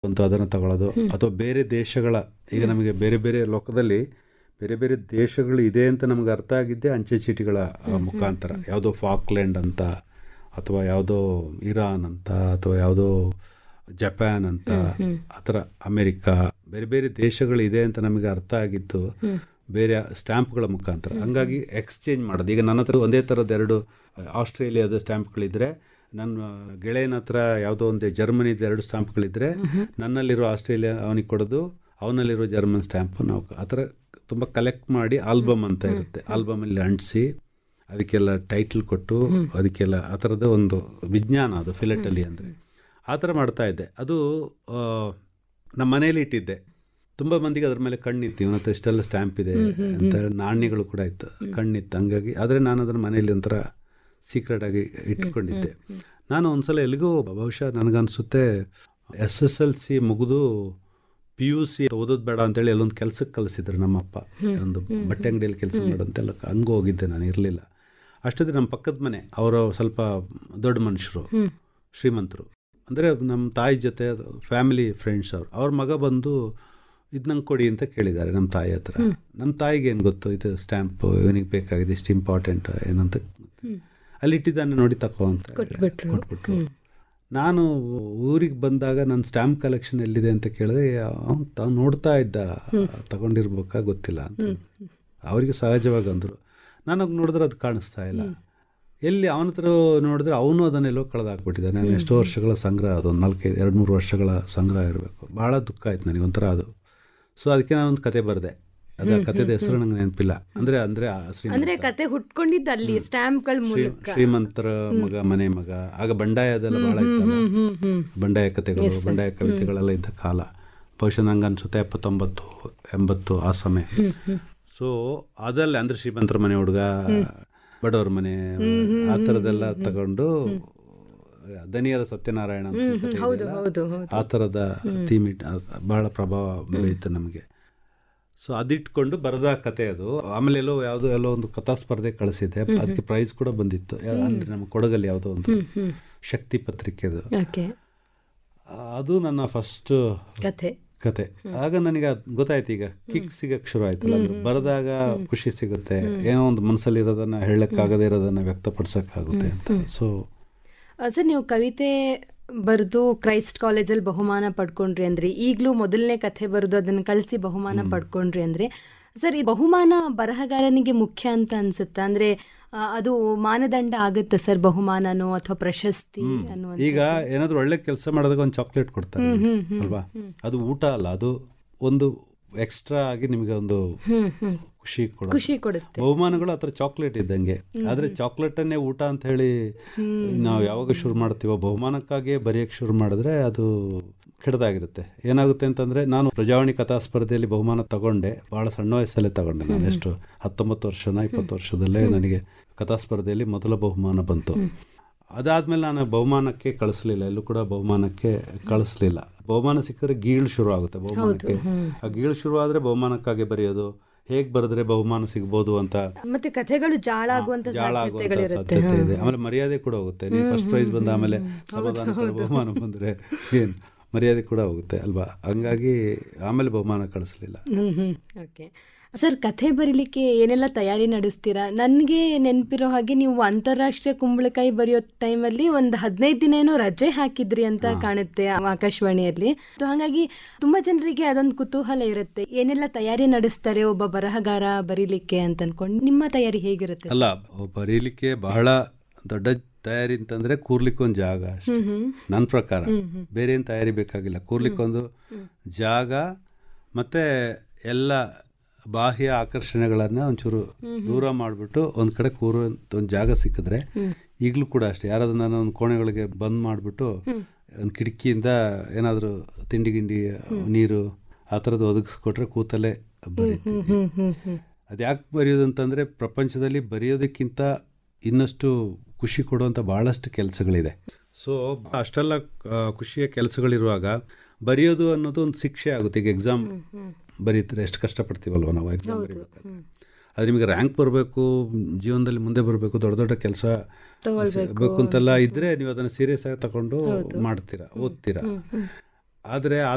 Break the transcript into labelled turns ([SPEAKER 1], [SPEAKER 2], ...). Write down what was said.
[SPEAKER 1] ಬಂತು ಅದನ್ನು ತಗೊಳ್ಳೋದು ಅಥವಾ ಬೇರೆ ದೇಶಗಳ ಈಗ ನಮಗೆ ಬೇರೆ ಬೇರೆ ಲೋಕದಲ್ಲಿ ಬೇರೆ ಬೇರೆ ದೇಶಗಳು ಇದೆ ಅಂತ ನಮಗೆ ಅರ್ಥ ಆಗಿದ್ದೆ ಅಂಚೆ ಚೀಟಿಗಳ ಆ, ಮುಖಾಂತರ ಯಾವುದೋ ಫಾಕ್ಲ್ಯಾಂಡ್ ಅಂತ ಅಥವಾ ಯಾವುದೋ ಇರಾನ್ ಅಂತ ಅಥವಾ ಯಾವುದೋ ಜಪಾನ್ ಅಂತ ಆ ಥರ ಅಮೆರಿಕ ಬೇರೆ ಬೇರೆ ದೇಶಗಳಿದೆ ಅಂತ ನಮಗೆ ಅರ್ಥ ಆಗಿದ್ದು ಬೇರೆ ಸ್ಟ್ಯಾಂಪ್ಗಳ ಮುಖಾಂತರ ಹಂಗಾಗಿ ಎಕ್ಸ್ಚೇಂಜ್ ಮಾಡೋದು ಈಗ ನನ್ನ ಹತ್ರ ಒಂದೇ ಥರದ ಎರಡು ಆಸ್ಟ್ರೇಲಿಯಾದ ಸ್ಟ್ಯಾಂಪ್ಗಳಿದ್ರೆ ನನ್ನ ಗೆಳೆಯನ ಹತ್ರ ಯಾವುದೋ ಒಂದು ಜರ್ಮನಿದ ಎರಡು ಸ್ಟ್ಯಾಂಪ್ಗಳಿದ್ರೆ ನನ್ನಲ್ಲಿರೋ ಆಸ್ಟ್ರೇಲಿಯಾ ಅವನಿಗೆ ಕೊಡೋದು ಅವನಲ್ಲಿರೋ ಜರ್ಮನ್ ಸ್ಟ್ಯಾಂಪು ನಾವು ಆ ಥರ ತುಂಬ ಕಲೆಕ್ಟ್ ಮಾಡಿ ಆಲ್ಬಮ್ ಅಂತ ಇರುತ್ತೆ ಆಲ್ಬಮಲ್ಲಿ ಅಂಟಿಸಿ ಅದಕ್ಕೆಲ್ಲ ಟೈಟಲ್ ಕೊಟ್ಟು ಅದಕ್ಕೆಲ್ಲ ಆ ಥರದ ಒಂದು ವಿಜ್ಞಾನ ಅದು ಫಿಲೆಟಲಿ ಅಂದರೆ ಆ ಥರ ಮಾಡ್ತಾ ಇದ್ದೆ ಅದು ಆ, ನಮ್ಮ ಮನೇಲಿ ಇಟ್ಟಿದ್ದೆ ತುಂಬ ಮಂದಿಗೆ ಅದ್ರ ಮೇಲೆ ಕಣ್ಣಿತ್ತು ಇವನ ಹತ್ರ ಇಷ್ಟೆಲ್ಲ ಸ್ಟ್ಯಾಂಪ್ ಇದೆ ಅಂತ ನಾಣ್ಯಗಳು ಕೂಡ ಇತ್ತು ಕಣ್ಣಿತ್ತು ಹಂಗಾಗಿ ಆದರೆ ನಾನು ಅದನ್ನು ಮನೇಲಿ ಒಂಥರ ಸೀಕ್ರೆಟ್ ಆಗಿ ಇಟ್ಕೊಂಡಿದ್ದೆ ನಾನು ಒಂದ್ಸಲ ಎಲ್ಲಿಗೂ ಬಹುಶಃ ನನಗನ್ಸುತ್ತೆ ಎಸ್ ಎಸ್ ಎಲ್ ಸಿ ಮುಗಿದು ಪಿ ಯು ಸಿ ಓದೋದು ಬೇಡ ಅಂತೇಳಿ ಅಲ್ಲೊಂದು ಕೆಲಸಕ್ಕೆ ಕಲಿಸಿದ್ರು ನಮ್ಮಪ್ಪ ಒಂದು ಬಟ್ಟೆ ಅಂಗಡಿಯಲ್ಲಿ ಕೆಲಸ ಮಾಡೋಂತೆಲ್ಲ ಹಂಗೆ ಹೋಗಿದ್ದೆ ನಾನು ಇರಲಿಲ್ಲ ಅಷ್ಟೊತ್ತಿಗೆ ನಮ್ಮ ಪಕ್ಕದ ಮನೆ ಅವರು ಸ್ವಲ್ಪ ದೊಡ್ಡ ಮನುಷ್ಯರು ಶ್ರೀಮಂತರು ಅಂದರೆ ನಮ್ಮ ತಾಯಿ ಜೊತೆ ಫ್ಯಾಮಿಲಿ ಫ್ರೆಂಡ್ಸ್ ಅವರು ಅವ್ರ ಮಗ ಬಂದು ಇದು ನಂಗೆ ಕೊಡಿ ಅಂತ ಕೇಳಿದ್ದಾರೆ ನಮ್ಮ ತಾಯಿ ಹತ್ರ ನಮ್ಮ ತಾಯಿಗೆ ಏನು ಗೊತ್ತು ಇದು ಸ್ಟ್ಯಾಂಪ್ ಇವನಿಗೆ ಬೇಕಾಗಿದೆ ಇಷ್ಟು ಇಂಪಾರ್ಟೆಂಟ್ ಏನಂತ ಅಲ್ಲಿ ಇಟ್ಟಿದ್ದಾನೆ ನೋಡಿ ತಗೋ ಅಂತ ಹೇಳಿ
[SPEAKER 2] ಕೊಟ್ಬಿಟ್ರು.
[SPEAKER 1] ಕೊಟ್ಬಿಟ್ರು ನಾನು ಊರಿಗೆ ಬಂದಾಗ ನನ್ನ ಸ್ಟ್ಯಾಂಪ್ ಕಲೆಕ್ಷನ್ ಎಲ್ಲಿದೆ ಅಂತ ಕೇಳಿದೆ ಅವ್ನು ತಾವು ನೋಡ್ತಾ ಇದ್ದ ತಗೊಂಡಿರ್ಬೇಕಾ ಗೊತ್ತಿಲ್ಲ ಅಂತ ಅವರಿಗೆ ಸಹಜವಾಗಿ ಅಂದರು ನನಗೆ ನೋಡಿದ್ರೆ ಅದು ಕಾಣಿಸ್ತಾ ಇಲ್ಲ ಎಲ್ಲಿ ಅವನ ಹತ್ರ ನೋಡಿದ್ರೆ ಅವನು ಅದನ್ನೆಲ್ಲೋ ಕಳೆದಾಕ್ಬಿಟ್ಟಿದ್ದಾನೆ ನಾನು ಎಷ್ಟೋ ವರ್ಷಗಳ ಸಂಗ್ರಹ ಅದೊಂದು ನಾಲ್ಕೈದು ಎರಡು ಮೂರು ವರ್ಷಗಳ ಸಂಗ್ರಹ ಇರಬೇಕು ಭಾಳ ದುಃಖ ಆಯ್ತು ನನಗೆ ಒಂಥರ ಅದು ಸೊ ಅದಕ್ಕೆ ನಾನೊಂದು ಕತೆ ಬರೆದೆ ಅದು ಆ ಕತೆದ ಹೆಸರು ನಂಗೆ ನೆನಪಿಲ್ಲ ಅಂದರೆ ಅಂದರೆ ಆ ಶ್ರೀಮಂತ-
[SPEAKER 2] ಅಂದ್ರೆ ಕತೆ ಹುಟ್ಕೊಂಡಿದ್ದು ಅಲ್ಲಿ ಸ್ಟ್ಯಾಂಪ್ಗಳ
[SPEAKER 1] ಶ್ರೀ-
[SPEAKER 2] ಮೂಲಕ
[SPEAKER 1] ಶ್ರೀಮಂತರ ಮಗ ಮನೆ ಮಗ ಆಗ ಬಂಡಾಯ ಅದೆಲ್ಲ ಭಾಳ ಇತ್ತಲ್ಲ
[SPEAKER 2] ಹ್ಮ್ ಹ್ಮ್
[SPEAKER 1] ಬಂಡಾಯ ಕಥೆಗಳು ಬಂಡಾಯ ಕವಿತೆಗಳೆಲ್ಲ ಇದ್ದ ಕಾಲ ಬಹುಶಃ ನಂಗೆ ಅನ್ಸುತ್ತೆ ಎಪ್ಪತ್ತೊಂಬತ್ತು ಎಂಬತ್ತು ಆ ಸಮಯ ಸೊ ಅದಲ್ಲೇ ಅಂದ್ರೆ ಶ್ರೀಮಂತರ ಮನೆ ಹುಡುಗ ಬಡವ್ರ ಮನೆ ಆ ಥರದ್ದೆಲ್ಲ ತಗೊಂಡು ದನಿಯರ ಸತ್ಯನಾರಾಯಣ ಅಂತ ಒಂದು ಕಥೆ
[SPEAKER 2] ಹೌದು
[SPEAKER 1] ಇದೆಯಲ್ಲ,
[SPEAKER 2] ಹೌದು ಹೌದು
[SPEAKER 1] ಆ ಥರದ ಥೀಮ್ ಇಟ್ ಬಹಳ ಪ್ರಭಾವ ಬೀಳಿತು ನಮಗೆ ಸೊ ಅದಿಟ್ಕೊಂಡು ಬರೆದ ಕತೆ ಅದು ಆಮೇಲೆ ಎಲ್ಲೋ ಯಾವುದೋ ಎಲ್ಲೋ ಒಂದು ಕಥಾ ಸ್ಪರ್ಧೆ ಕಳಿಸಿದ್ದೆ ಅದಕ್ಕೆ ಪ್ರೈಸ್ ಕೂಡ ಬಂದಿತ್ತು ಯಾ- ಅಂದ್ರೆ ನಮ್ಮ ಕೊಡಗಲ್ಲಿ ಯಾವುದೋ ಒಂದು ಶಕ್ತಿ ಪತ್ರಿಕೆದು
[SPEAKER 2] ಓಕೆ
[SPEAKER 1] ಅದು ನನ್ನ ಫಸ್ಟ್
[SPEAKER 2] ಕಥೆ
[SPEAKER 1] ಕತೆ ಆಗ ನನಗೆ ಅದ್ ಗೊತ್ತಾಯ್ತು ಈಗ ಕಿಕ್ ಸಿಗಕ್ ಶುರು ಆಯ್ತಲ್ಲ ಅಂದ್ರೆ ಬರೆದಾಗ ಖುಷಿ ಸಿಗುತ್ತೆ ಏನೋ ಒಂದು ಮನಸ್ಸಲ್ಲಿ ಇರೋದನ್ನ ಹೇಳಕ್ಕಾಗದೇ ಇರೋದನ್ನ ವ್ಯಕ್ತಪಡಿಸಕ್ಕಾಗುತ್ತೆ ಅಂತ ಸೊ
[SPEAKER 2] ಸರ್ ನೀವು ಕವಿತೆ ಬರೆದು ಕ್ರೈಸ್ಟ್ ಕಾಲೇಜಲ್ಲಿ ಬಹುಮಾನ ಪಡ್ಕೊಂಡ್ರಿ ಅಂದ್ರೆ ಈಗಲೂ ಮೊದಲನೇ ಕಥೆ ಬರೆದು ಅದನ್ನ ಕಳಿಸಿ ಬಹುಮಾನ ಪಡ್ಕೊಂಡ್ರಿ ಅಂದ್ರೆ ಸರ್ ಈ ಬಹುಮಾನ ಬರಹಗಾರನಿಗೆ ಮುಖ್ಯ ಅಂತ ಅನ್ಸುತ್ತಾ ಅಂದ್ರೆ ಆ, ಅದು ಮಾನದಂಡ ಆಗುತ್ತೆ ಸರ್ ಬಹುಮಾನನೋ ಅಥವಾ ಪ್ರಶಸ್ತಿ ಅನ್ನುವಂಥ
[SPEAKER 1] ಈಗ ಏನಾದ್ರು ಒಳ್ಳೆ ಕೆಲಸ ಮಾಡಿದಾಗ ಒಂದು ಚಾಕ್ಲೇಟ್ ಕೊಡ್ತಾರೆ ನಿಮ್ಗೆ, ಅಲ್ವಾ ಅದು ಊಟ ಅಲ್ಲ ಅದು ಒಂದು ಎಕ್ಸ್ಟ್ರಾ ಆಗಿ ನಿಮಗೆ ಒಂದು
[SPEAKER 2] ಹ್ಮ್ ಹ್ಮ್
[SPEAKER 1] ಖುಷಿ ಕೊಡೋದು
[SPEAKER 2] ಖುಷಿ ಕೊಡುತ್ತೆ
[SPEAKER 1] ಬಹುಮಾನಗಳು ಹತ್ರ ಚಾಕ್ಲೇಟ್ ಇದ್ದಂಗೆ ಆದ್ರೆ ಚಾಕ್ಲೇಟ್ ಅನ್ನೇ ಊಟ ಅಂತ ಹೇಳಿ ನಾವು ಯಾವಾಗ ಶುರು ಮಾಡ್ತೀವೋ ಬಹುಮಾನಕ್ಕಾಗಿಯೇ ಬರೆಯಕ್ಕೆ ಶುರು ಮಾಡಿದ್ರೆ ಅದು ಕೆಡದಾಗಿರುತ್ತೆ ಏನಾಗುತ್ತೆ ಅಂತಂದ್ರೆ ನಾನು ಪ್ರಜಾವಾಣಿ ಕಥಾ ಸ್ಪರ್ಧೆಯಲ್ಲಿ ಬಹುಮಾನ ತಗೊಂಡೆ ಬಹಳ ಸಣ್ಣ ವಯಸ್ಸಲ್ಲೇ ತಗೊಂಡೆ ನಾನು ಎಷ್ಟು ಹತ್ತೊಂಬತ್ತು ವರ್ಷನ ಇಪ್ಪತ್ತು ವರ್ಷದಲ್ಲೇ ನನಗೆ ಕಥಾ ಸ್ಪರ್ಧೆಯಲ್ಲಿ ಮೊದಲ ಬಹುಮಾನ ಬಂತು ಅದಾದ್ಮೇಲೆ ನಾನು ಬಹುಮಾನಕ್ಕೆ ಕಳಿಸ್ಲಿಲ್ಲ ಎಲ್ಲೂ ಕೂಡ ಬಹುಮಾನಕ್ಕೆ ಕಳಿಸ್ಲಿಲ್ಲ ಬಹುಮಾನ ಸಿಕ್ಕಿದ್ರೆ ಗೀಳು ಶುರು ಆಗುತ್ತೆ ಬಹುಮಾನಕ್ಕೆ ಆ ಗೀಳು ಶುರು ಆದ್ರೆ ಬಹುಮಾನಕ್ಕಾಗಿ ಬರೆಯೋದು ಹೇಗ್ ಬರೆದ್ರೆ ಬಹುಮಾನ ಸಿಗ್ಬೋದು ಅಂತ
[SPEAKER 2] ಮತ್ತೆ ಕಥೆಗಳು ಜಾಳ ಆಗುವಂತ
[SPEAKER 1] ಜಾಳ ಆಗುವಂತ
[SPEAKER 2] ಸಾಧ್ಯತೆಗಳಿರುತ್ತೆ
[SPEAKER 1] ಸಾಧ್ಯತೆ ಇದೆ ಆಮೇಲೆ ಮರ್ಯಾದೆ ಕೂಡ ಹೋಗುತ್ತೆ ನೀವು ಫಸ್ಟ್ ಪ್ರೈಸ್ ಬಂದ ಆಮೇಲೆ ಸಮಾಧಾನ ಬಹುಮಾನ ಬಂದ್ರೆ ಏನು ಮರ್ಯಾದೆ ಕೂಡ ಹೋಗುತ್ತೆ ಅಲ್ವಾ ಹಂಗಾಗಿ ಆಮೇಲೆ ಬಹುಮಾನ ಕಳಿಸ್ಲಿಲ್ಲ
[SPEAKER 2] ಹ್ಮ್ ಹ್ಮ್ ಓಕೆ ಸರ್ ಕಥೆ ಬರೀಲಿಕ್ಕೆ ಏನೆಲ್ಲ ತಯಾರಿ ನಡೆಸ್ತೀರಾ ನನಗೆ ನೆನಪಿರೋ ಹಾಗೆ ನೀವು ಅಂತಾರಾಷ್ಟ್ರೀಯ ಕುಂಬಳಕಾಯಿ ಬರೆಯೋ ಟೈಮಲ್ಲಿ ಒಂದು ಹದಿನೈದು ದಿನ ಏನೋ ರಜೆ ಹಾಕಿದ್ರಿ ಅಂತ ಕಾಣುತ್ತೆ ಆ ಆಕಾಶವಾಣಿಯಲ್ಲಿ So ಹಾಗಾಗಿ ತುಂಬಾ ಜನರಿಗೆ ಅದೊಂದು ಕುತೂಹಲ ಇರುತ್ತೆ ಏನೆಲ್ಲ ತಯಾರಿ ನಡೆಸ್ತಾರೆ ಒಬ್ಬ ಬರಹಗಾರ ಬರೀಲಿಕ್ಕೆ ಅಂತ ಅನ್ಕೊಂಡು ನಿಮ್ಮ ತಯಾರಿ ಹೇಗಿರುತ್ತೆ
[SPEAKER 1] ಅಲ್ಲ ಬರೀಲಿಕ್ಕೆ ಬಹಳ ದೊಡ್ಡ ತಯಾರಿ ಅಂತಂದ್ರೆ ಕೂರ್ಲಿಕ್ಕೆ ಒಂದು ಜಾಗ ಅಷ್ಟೇ
[SPEAKER 2] ಹ್ಮ್ ಹ್ಮ್
[SPEAKER 1] ನನ್ನ ಪ್ರಕಾರ ಬೇರೆ ಏನು ತಯಾರಿ ಬೇಕಾಗಿಲ್ಲ ಕೂರ್ಲಿಕ್ಕೆ ಒಂದು ಜಾಗ ಮತ್ತೆ ಎಲ್ಲ ಬಾಹ್ಯ ಆಕರ್ಷಣೆಗಳನ್ನ ಒಂಚೂರು ದೂರ ಮಾಡಿಬಿಟ್ಟು ಒಂದು ಕಡೆ ಕೂರೋ ಒಂದು ಜಾಗ ಸಿಕ್ಕಿದ್ರೆ ಈಗಲೂ ಕೂಡ ಅಷ್ಟೇ ಯಾರಾದ್ರೂ ನಾನು ಒಂದು ಕೋಣೆಗಳಿಗೆ ಬಂದ್ ಮಾಡಿಬಿಟ್ಟು ಒಂದು ಕಿಟಕಿಯಿಂದ ಏನಾದರೂ ತಿಂಡಿ ಗಿಂಡಿ ನೀರು ಆ ಥರದ್ದು ಒದಗಿಸ್ಕೊಟ್ರೆ ಕೂತಲ್ಲೇ ಬರೀತೀನಿ
[SPEAKER 2] ಹ್ಮ್ ಹ್ಮ್ ಹ್ಮ್
[SPEAKER 1] ಅದು ಯಾಕೆ ಬರೆಯೋದು ಅಂತಂದರೆ ಪ್ರಪಂಚದಲ್ಲಿ ಬರೆಯೋದಕ್ಕಿಂತ ಇನ್ನಷ್ಟು ಖುಷಿ ಕೊಡುವಂಥ ಭಾಳಷ್ಟು ಕೆಲಸಗಳಿದೆ ಸೊ ಅಷ್ಟೆಲ್ಲ ಆ, ಖುಷಿಯ ಕೆಲಸಗಳಿರುವಾಗ ಬರೆಯೋದು ಅನ್ನೋದು ಒಂದು ಶಿಕ್ಷೆ ಆಗುತ್ತೆ ಈಗ ಎಕ್ಸಾಮ್ ಬರೀತಾರೆ ಎಷ್ಟು ಕಷ್ಟಪಡ್ತೀವಲ್ವ ನಾವು ಎಕ್ಸಾಮ್ ಬರೀಬೇಕಾದ್ರೆ ಅದು ನಿಮಗೆ ರ್ಯಾಂಕ್ ಬರಬೇಕು ಜೀವನದಲ್ಲಿ ಮುಂದೆ ಬರಬೇಕು ದೊಡ್ಡ ದೊಡ್ಡ ಕೆಲಸ ಬೇಕು ಅಂತೆಲ್ಲ ಇದ್ದರೆ ನೀವು ಅದನ್ನು ಸೀರಿಯಸ್ ಆಗಿ ತಗೊಂಡು ಮಾಡ್ತೀರಾ ಓದ್ತೀರಾ ಆದರೆ